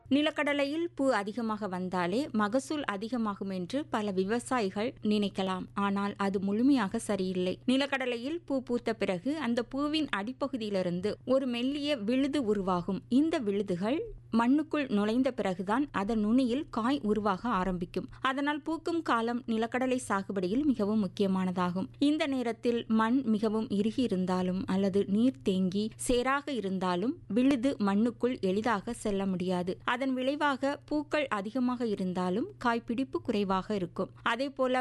நிலக்கடலையில் பூ அதிகமாக வந்தாலே மகசூல் அதிகமாகும் என்று பல விவசாயிகள் நினைக்கலாம் ஆனால் அது முழுமையாக சரியில்லை நிலக்கடலையில் பூ பூத்த பிறகு அந்த பூவின் அடிப்பகுதியிலிருந்து ஒரு மெல்லிய விழுது உருவாகும் இந்த விழுதுகள் மண்ணுக்குள் நுழைந்த பிறகுதான் அதன் நுனியில் காய் உருவாக ஆரம்பிக்கும் அதனால் பூக்கும் காலம் நிலக்கடலை சாகுபடியில் மிகவும் முக்கியமானதாகும் இந்த நேரத்தில் மண் மிகவும் இறுகி இருந்தாலும் அல்லது நீர் தேங்கி சேராக இருந்தாலும் விழுது மண்ணுக்குள் எளிதாக செல்ல முடியாது அதன் விளைவாக பூக்கள் அதிகமாக இருந்தாலும் காய்பிடிப்பு குறைவாக இருக்கும் அதே போல